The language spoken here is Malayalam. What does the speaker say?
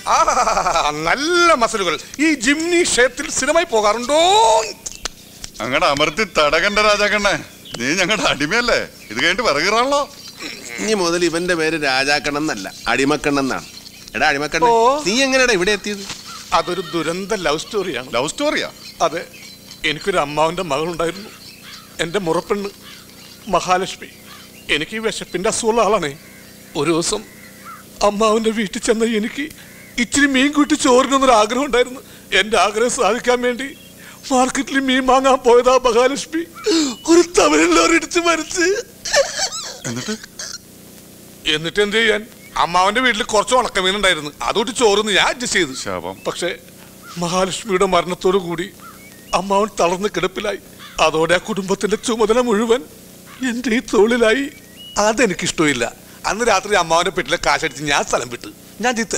ആ നല്ല മസിലുകൾ ഈ ജിംനി ക്ഷേത്രത്തിൽ സ്ഥിരമായി പോകാറുണ്ടോ അങ്ങടെ അമർത്തി തടകണ്ട രാജാക്കണ്ണേ നീ ഞങ്ങളുടെ അടിമയല്ലേ ഇത് കഴിഞ്ഞിട്ട് വിറകിറാണല്ലോ ഇനി മുതൽ ഇവന്റെ പേര് രാജാക്കണ്ണൻ എന്നല്ല അടിമക്കണ്ണൻ എന്നാണ് എടാ അടിമക്കണ്ണൻ ഓ. നീ എങ്ങനെയാടാ ഇവിടെ എത്തിയത് അതൊരു ദുരന്ത ലവ് സ്റ്റോറിയാണ് ലവ് സ്റ്റോറിയാ അതെ എനിക്കൊരു അമ്മാവൻ്റെ മകളുണ്ടായിരുന്നു എൻ്റെ മുറപ്പെണ്ണ് മഹാലക്ഷ്മി എനിക്ക് ഈ വിശപ്പിൻ്റെ അസുഖമുള്ള ആളാണേ ഒരു ദിവസം അമ്മാവൻ്റെ വീട്ടിൽ ചെന്ന എനിക്ക് ഇച്ചിരി മീൻ കൂട്ടി ചോറിനൊന്നൊരു ആഗ്രഹം ഉണ്ടായിരുന്നു എൻ്റെ ആഗ്രഹം സാധിക്കാൻ വേണ്ടി മാർക്കറ്റിൽ മീൻ വാങ്ങാൻ പോയതാ മഹാലക്ഷ്മി ഒരു തമിഴിലോരിടിച്ച് മരിച്ച് എന്നിട്ട് എന്നിട്ട് എന്ത് ചെയ്യാൻ അമ്മാവന്റെ വീട്ടിൽ കുറച്ച് ഉണക്കമീൻ ഉണ്ടായിരുന്നു അതുകൊണ്ട് ചോറുന്ന് ഞാൻ അഡ്ജസ്റ്റ് ചെയ്തു ശാപം പക്ഷേ മഹാലക്ഷ്മിയുടെ മരണത്തോടു കൂടി അമ്മാവൻ തളർന്ന് കിടപ്പിലായി അതോടെ ആ കുടുംബത്തിന്റെ ചുമതല മുഴുവൻ എന്റെ ഈ തോളിലായി അതെനിക്കിഷ്ടമില്ല അന്ന് രാത്രി അമ്മാവന്റെ പെട്ടിലെ കാശടിച്ച് ഞാൻ സ്ഥലം വിട്ടു ഞാൻ ചീത്ത